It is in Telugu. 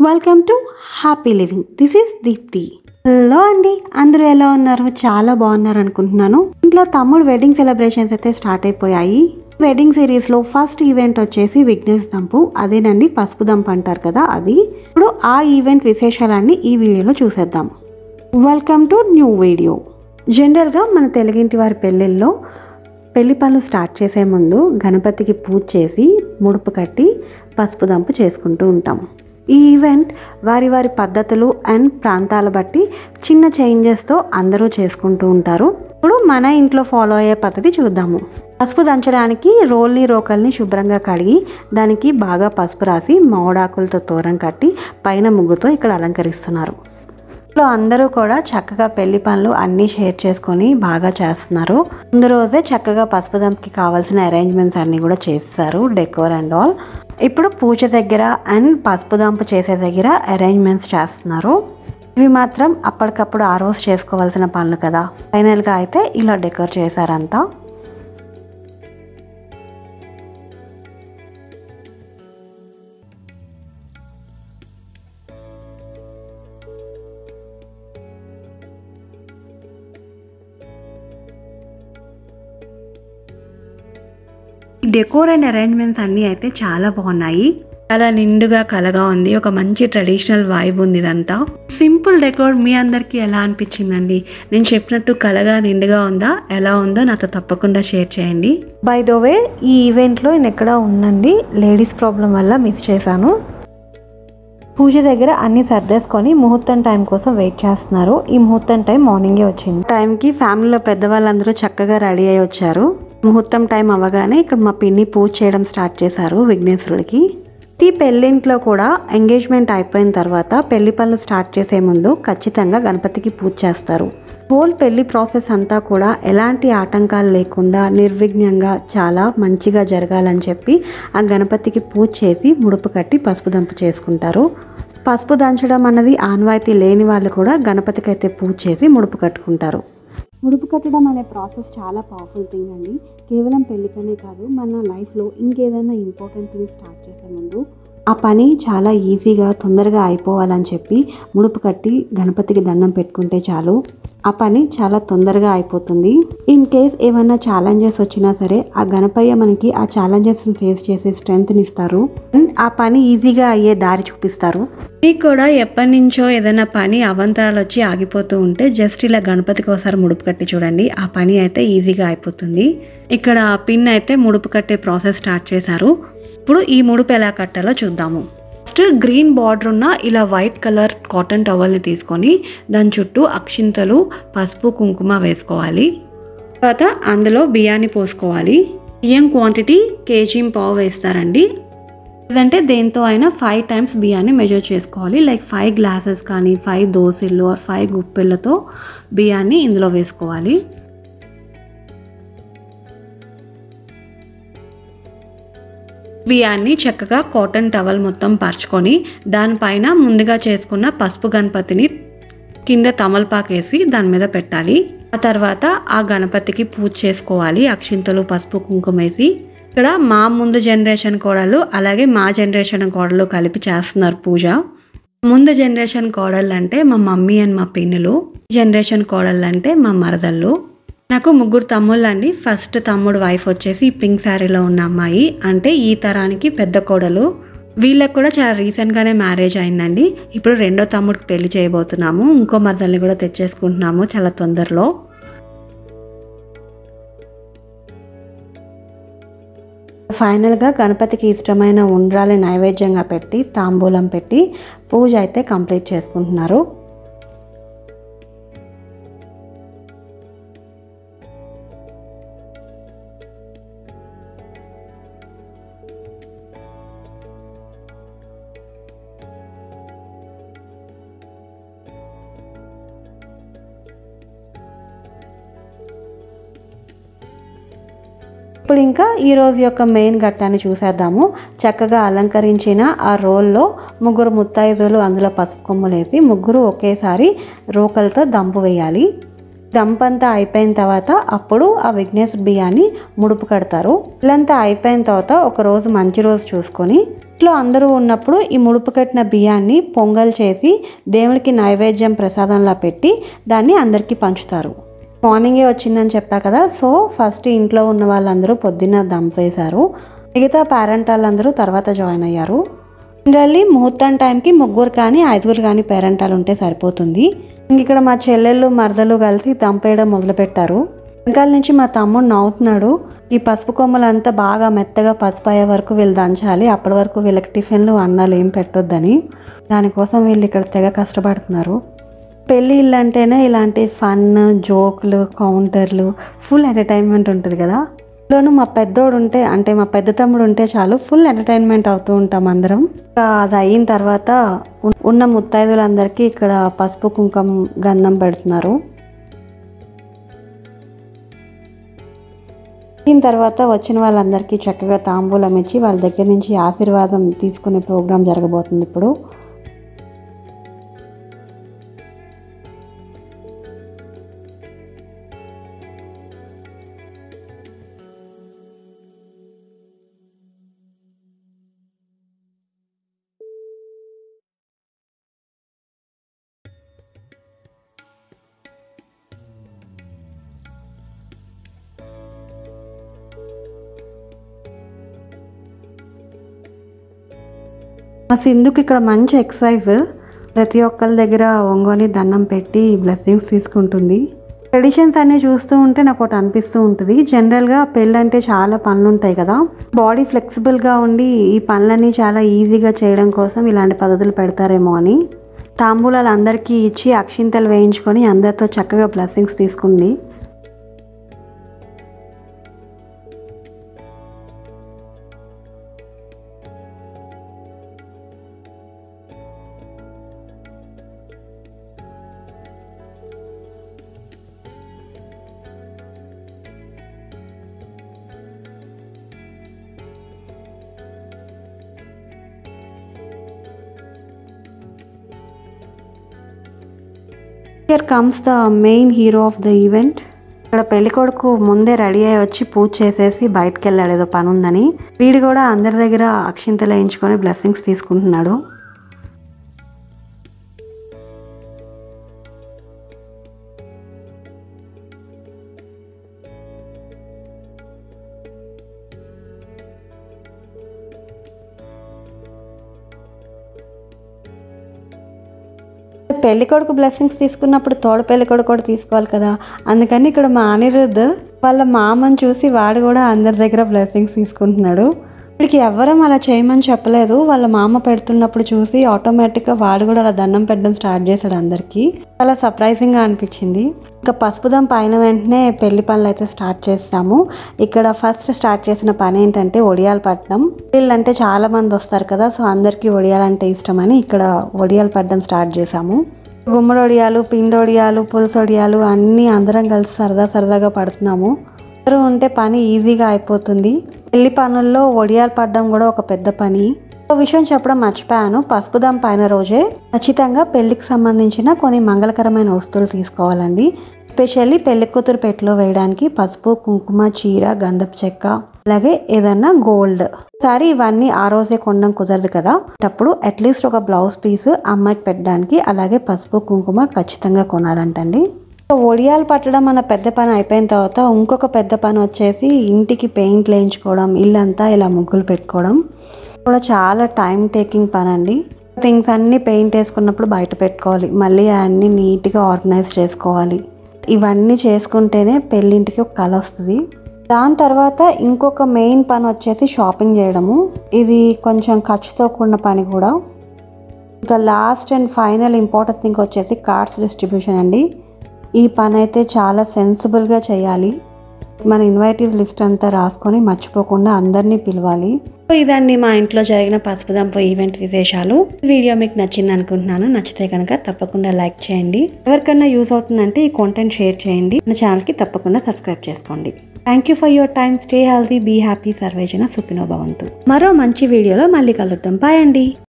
welcome to happy living this is Deepthi hello అండి అందరూ ఎలా ఉన్నారు చాలా బాగున్నారు అనుకుంటున్నాను ఇంట్లో తమ్ముడు వెడ్డింగ్ సెలబ్రేషన్స్ అయితే స్టార్ట్ అయిపోయాయి వెడ్డింగ్ సిరీస్లో ఫస్ట్ ఈవెంట్ వచ్చేసి విఘ్నేష్ దంపు అదేనండి పసుపు దంపు అంటారు కదా అది ఇప్పుడు ఆ ఈవెంట్ విశేషాలన్నీ ఈ వీడియోలో చూసేద్దాం వెల్కమ్ టు న్యూ వీడియో జనరల్గా మన తెలుగింటి వారి పెళ్ళిళ్ళలో పెళ్లి పనులు స్టార్ట్ చేసే ముందు గణపతికి పూజ చేసి ముడుపు కట్టి పసుపు దంపు చేసుకుంటూ ఉంటాం ఈ ఈవెంట్ వారి వారి పద్ధతులు అండ్ ప్రాంతాల బట్టి చిన్న చేంజెస్తో అందరూ చేసుకుంటూ ఉంటారు ఇప్పుడు మన ఇంట్లో ఫాలో అయ్యే పద్ధతి చూద్దాము పసుపు దంచడానికి రోల్ని రోకల్ని శుభ్రంగా కడిగి దానికి బాగా పసుపు రాసి మామిడాకులతో తోరం కట్టి పైన ముగ్గుతో ఇక్కడ అలంకరిస్తున్నారు ఇంట్లో అందరూ కూడా చక్కగా పెళ్లి పనులు అన్నీ షేర్ చేసుకొని బాగా చేస్తున్నారు ముందు రోజే చక్కగా పసుపు దంపుకి కావాల్సిన అరేంజ్మెంట్స్ అన్నీ కూడా చేస్తారు డెకోర్ అండ్ ఆల్ ఇప్పుడు పూజ దగ్గర అండ్ పసుపు దంపు చేసే దగ్గర అరేంజ్మెంట్స్ చేస్తున్నారు ఇవి మాత్రం అప్పటికప్పుడు ఆ రోజు చేసుకోవాల్సిన పనులు కదా ఫైనల్గా అయితే ఇలా డెకోర్ చేశారంతా డెకోర్ అండ్ అరేంజ్మెంట్స్ అన్నీ అయితే చాలా బాగున్నాయి చాలా నిండుగా కలగా ఉంది ఒక మంచి ట్రెడిషనల్ వైబ్ ఉంది ఇదంతా సింపుల్ డెకోర్ మీ అందరికీ ఎలా అనిపించిందండి నేను చెప్పినట్టు కలగా నిండుగా ఉందా ఎలా ఉందో నాతో తప్పకుండా షేర్ చేయండి బై ద వే ఈ ఈవెంట్లో నేను ఎక్కడ ఉండండి లేడీస్ ప్రాబ్లం వల్ల మిస్ చేశాను పూజ దగ్గర అన్ని సర్దేసుకొని ముహూర్తం టైం కోసం వెయిట్ చేస్తున్నారు ఈ ముహూర్తం టైం మార్నింగే వచ్చింది టైంకి ఫ్యామిలీలో పెద్దవాళ్ళందరూ చక్కగా రెడీ అయ్యి వచ్చారు ముహూర్తం టైం అవ్వగానే ఇక్కడ మా పిన్ని పూజ చేయడం స్టార్ట్ చేశారు విఘ్నేశ్వరుడికి ప్రతి పెళ్ళింట్లో కూడా ఎంగేజ్మెంట్ అయిపోయిన తర్వాత పెళ్లి పనులు స్టార్ట్ చేసే ముందు ఖచ్చితంగా గణపతికి పూజ చేస్తారు హోల్ పెళ్లి ప్రాసెస్ అంతా కూడా ఎలాంటి ఆటంకాలు లేకుండా నిర్విఘ్నంగా చాలా మంచిగా జరగాలని చెప్పి ఆ గణపతికి పూజ చేసి ముడుపు కట్టి పసుపు దంపు చేసుకుంటారు పసుపు దంచడం అన్నది ఆన్వాయితీ లేని వాళ్ళు కూడా గణపతికి అయితే పూజ చేసి ముడుపు కట్టుకుంటారు ముడుపు కట్టడం అనే ప్రాసెస్ చాలా పవర్ఫుల్ థింగ్ అండి కేవలం పెళ్ళికనే కాదు మన లైఫ్లో ఇంకేదైనా ఇంపార్టెంట్ థింగ్ స్టార్ట్ చేసే ముందు ఆ పని చాలా ఈజీగా తొందరగా అయిపోవాలని చెప్పి ముడుపు కట్టి గణపతికి దండం పెట్టుకుంటే చాలు ఆ పని చాలా తొందరగా అయిపోతుంది ఇన్ కేస్ ఏమైనా ఛాలెంజెస్ వచ్చినా సరే ఆ గణపయ్య మనకి ఆ ఛాలెంజెస్ని ఫేస్ చేసే స్ట్రెంగ్త్ని ఇస్తారు అండ్ ఆ పని ఈజీగా అయ్యే దారి చూపిస్తారు మీకు కూడా ఎప్పటి నుంచో ఏదైనా పని అవంతరాలు వచ్చి ఆగిపోతూ ఉంటే జస్ట్ ఇలా గణపతికి ఒకసారి ముడుపు కట్టి చూడండి ఆ పని అయితే ఈజీగా అయిపోతుంది ఇక్కడ పిన్ అయితే ముడుపు కట్టే ప్రాసెస్ స్టార్ట్ చేశారు ఇప్పుడు ఈ ముడుపు ఎలా కట్టాలో చూద్దాము ఫస్ట్ గ్రీన్ బార్డర్ ఉన్న ఇలా వైట్ కలర్ కాటన్ టవల్ని తీసుకొని దాని చుట్టూ అక్షింతలు పసుపు కుంకుమ వేసుకోవాలి తర్వాత అందులో బియ్యాన్ని పోసుకోవాలి బియ్యం క్వాంటిటీ కేజీ పావు వేస్తారండి లేదంటే దేంతో అయినా ఫైవ్ టైమ్స్ బియ్యాన్ని మెజర్ చేసుకోవాలి లైక్ ఫైవ్ గ్లాసెస్ కానీ ఫైవ్ దోశలు ఆర్ ఫైవ్ గుప్పెళ్ళతో బియ్యాన్ని ఇందులో వేసుకోవాలి బియ్యాన్ని చక్కగా కాటన్ టవల్ మొత్తం పరుచుకొని దానిపైన ముందుగా చేసుకున్న పసుపు గణపతిని కింద తమలపాకేసి దాని మీద పెట్టాలి ఆ తర్వాత ఆ గణపతికి పూజ చేసుకోవాలి అక్షింతలు పసుపు కుంకుమ వేసి ఇక్కడ మా ముందు జనరేషన్ కోడలు అలాగే మా జనరేషన్ కోడలు కలిపి చేస్తున్నారు పూజ ముందు జనరేషన్ కోడళ్ళు అంటే మా మమ్మీ అండ్ మా పిన్నులు జనరేషన్ కోడళ్ళు అంటే మా మరదళ్ళు నాకు ముగ్గురు తమ్ముళ్ళు అండి ఫస్ట్ తమ్ముడు వైఫ్ వచ్చేసి పింక్ శారీలో ఉన్న అమ్మాయి అంటే ఈ తరానికి పెద్ద కోడలు వీళ్ళకి కూడా చాలా రీసెంట్గానే మ్యారేజ్ అయిందండి ఇప్పుడు రెండో తమ్ముడికి పెళ్లి చేయబోతున్నాము ఇంకో మరదల్ని కూడా తెచ్చేసుకుంటున్నాము చాలా తొందరలో ఫైనల్గా గణపతికి ఇష్టమైన ఉండ్రాలి నైవేద్యంగా పెట్టి తాంబూలం పెట్టి పూజ అయితే కంప్లీట్ చేసుకుంటున్నారు ఇప్పుడు ఇంకా ఈ రోజు యొక్క మెయిన్ ఘట్టాన్ని చూసేద్దాము చక్కగా అలంకరించిన ఆ రోల్లో ముగ్గురు ముత్తైదులు అందులో పసుపు కొమ్ములు వేసి ముగ్గురు ఒకేసారి రోకలతో దంపు వేయాలి దంపంతా అయిపోయిన తర్వాత అప్పుడు ఆ విఘ్నేశ్వర బియ్యాన్ని ముడుపు కడతారు ఇలాంతా అయిపోయిన తర్వాత ఒక రోజు మంచి రోజు చూసుకొని ఇంట్లో అందరూ ఉన్నప్పుడు ఈ ముడుపు కట్టిన బియ్యాన్ని పొంగల్ చేసి దేవునికి నైవేద్యం ప్రసాదంలా పెట్టి దాన్ని అందరికీ పంచుతారు మార్నింగే వచ్చిందని చెప్పా కదా సో ఫస్ట్ ఇంట్లో ఉన్న వాళ్ళందరూ పొద్దున్న దంపేశారు మిగతా పేరెంట్ వాళ్ళందరూ తర్వాత జాయిన్ అయ్యారు జనరల్లీ ముహూర్తం టైంకి ముగ్గురు కానీ ఐదుగురు కానీ పేరెంటాలు ఉంటే సరిపోతుంది ఇంక ఇక్కడ మా చెల్లెళ్ళు మరదలు కలిసి దంపేయడం మొదలుపెట్టారు వెనకాల నుంచి మా తమ్ముడు నవ్వుతున్నాడు ఈ పసుపు కొమ్మలంతా బాగా మెత్తగా పసుపు అయ్యే వరకు వీళ్ళు దంచాలి అప్పటి వరకు వీళ్ళకి టిఫిన్లు అన్నాలు ఏం పెట్టొద్దని దానికోసం వీళ్ళు ఇక్కడ తెగ కష్టపడుతున్నారు పెళ్ళి ఇల్లు అంటేనే ఇలాంటి ఫన్ జోకులు కౌంటర్లు ఫుల్ ఎంటర్టైన్మెంట్ ఉంటుంది కదా లోను మా పెద్దోడు ఉంటే అంటే మా పెద్ద తమ్ముడు ఉంటే చాలు ఫుల్ ఎంటర్టైన్మెంట్ అవుతూ ఉంటాం అందరం ఇంకా అది అయిన తర్వాత ఉన్- ఉన్న ముత్తైదులందరికీ ఇక్కడ పసుపు కుంకం గంధం పెడుతున్నారు దీని తర్వాత వచ్చిన వాళ్ళందరికీ చక్కగా తాంబూలం ఇచ్చి వాళ్ళ దగ్గర నుంచి ఆశీర్వాదం తీసుకునే ప్రోగ్రాం జరగబోతుంది ఇప్పుడు మా సింధుకి ఇక్కడ మంచి ఎక్సర్సైజ్ ప్రతి ఒక్కరి దగ్గర ఒంగోని దండం పెట్టి బ్లెస్సింగ్స్ తీసుకుంటుంది ట్రెడిషన్స్ అన్నీ చూస్తూ ఉంటే నాకు ఒకటి అనిపిస్తూ ఉంటుంది జనరల్గా పెళ్ళి అంటే చాలా పనులు ఉంటాయి కదా బాడీ ఫ్లెక్సిబుల్గా ఉండి ఈ పనులన్నీ చాలా ఈజీగా చేయడం కోసం ఇలాంటి పద్ధతులు పెడతారేమో అని తాంబూలాలు అందరికీ ఇచ్చి అక్షింతలు వేయించుకొని అందరితో చక్కగా బ్లెస్సింగ్స్ తీసుకుంది here comes the main hero of the event ఇక్కడ పెళ్లి కొడుకు ముందే రెడీ అయ్యి వచ్చి పూజ చేసేసి బయటకు వెళ్ళాడు ఏదో పని ఉందని వీడు కూడా అందరి దగ్గర అక్షింతలు వేయించుకొని బ్లెస్సింగ్స్ తీసుకుంటున్నాడు పెళ్లి కొడుకు బ్లెస్సింగ్స్ తీసుకున్నప్పుడు తోడ పెళ్లి కొడుకు కూడా తీసుకోవాలి కదా అందుకని ఇక్కడ మా అనిరుద్ధ్ వాళ్ళ మామని చూసి వాడు కూడా అందరి దగ్గర బ్లెస్సింగ్స్ తీసుకుంటున్నాడు వీడికి ఎవ్వరం అలా చేయమని చెప్పలేదు వాళ్ళ మామ పెడుతున్నప్పుడు చూసి ఆటోమేటిక్గా వాడు కూడా అలా దండం పెట్టడం స్టార్ట్ చేశాడు అందరికీ చాలా సర్ప్రైజింగ్గా అనిపించింది ఇంకా పసుపుదం పైన వెంటనే పెళ్లి పనులు అయితే స్టార్ట్ చేస్తాము ఇక్కడ ఫస్ట్ స్టార్ట్ చేసిన పని ఏంటంటే ఒడియాలు పట్టడం వీళ్ళంటే చాలా మంది వస్తారు కదా సో అందరికీ ఒడియాలంటే ఇష్టమని ఇక్కడ ఒడియాలు పట్టడం స్టార్ట్ చేసాము గుమ్మడి ఒడియాలు పిండి ఒడియాలు పులుసు ఒడియాలు అన్నీ అందరం కలిసి సరదా సరదాగా పడుతున్నాము అందరూ ఉంటే పని ఈజీగా అయిపోతుంది పెళ్లి పనుల్లో ఒడియాలు పడడం కూడా ఒక పెద్ద పని ఒక విషయం చెప్పడం మర్చిపోయాను పసుపుదం పైన రోజే ఖచ్చితంగా పెళ్లికి సంబంధించిన కొన్ని మంగళకరమైన వస్తువులు తీసుకోవాలండి ఎస్పెషల్లీ పెళ్లి కూతురు పెట్టిలో వేయడానికి పసుపు కుంకుమ చీర గంధపు చెక్క అలాగే ఏదన్నా గోల్డ్ సరే ఇవన్నీ ఆ రోజే కొనడం కుదరదు కదా అప్పుడు అట్లీస్ట్ ఒక బ్లౌజ్ పీస్ అమ్మాయికి పెట్టడానికి అలాగే పసుపు కుంకుమ ఖచ్చితంగా కొనాలంటండి సో ఒడియాలు పట్టడం అన్న పెద్ద పని అయిపోయిన తర్వాత ఇంకొక పెద్ద పని వచ్చేసి ఇంటికి పెయింట్ వేయించుకోవడం ఇల్లంతా ఇలా ముగ్గులు పెట్టుకోవడం కూడా చాలా టైం టేకింగ్ పని అండి థింగ్స్ అన్నీ పెయింట్ వేసుకున్నప్పుడు బయట పెట్టుకోవాలి మళ్ళీ అన్నీ నీట్గా ఆర్గనైజ్ చేసుకోవాలి ఇవన్నీ చేసుకుంటేనే పెళ్ళింటికి ఒక కళ వస్తుంది దాని తర్వాత ఇంకొక మెయిన్ పని వచ్చేసి షాపింగ్ చేయడము ఇది కొంచెం ఖర్చుతో కూడిన పని కూడా ఇంకా last and final important thing వచ్చేసి కార్డ్స్ డిస్ట్రిబ్యూషన్ అండి ఈ పని అయితే చాలా సెన్సిబుల్గా చేయాలి మన ఇన్వైటీస్ లిస్ట్ అంతా రాసుకొని మర్చిపోకుండా అందరినీ పిలవాలి సో ఇదండి మా ఇంట్లో జరిగిన పసుపు దంపు ఈవెంట్ విశేషాలు ఈ వీడియో మీకు నచ్చింది అనుకుంటున్నాను నచ్చితే కనుక తప్పకుండా లైక్ చేయండి ఎవరికన్నా యూస్ అవుతుందంటే ఈ కాంటెంట్ షేర్ చేయండి మన ఛానల్కి తప్పకుండా సబ్స్క్రైబ్ చేసుకోండి thank you for your time stay healthy be happy సర్వేజన సుఖినో భవంతు మరో మంచి వీడియోలో మళ్ళీ కలుద్దాం బాయ్ అండి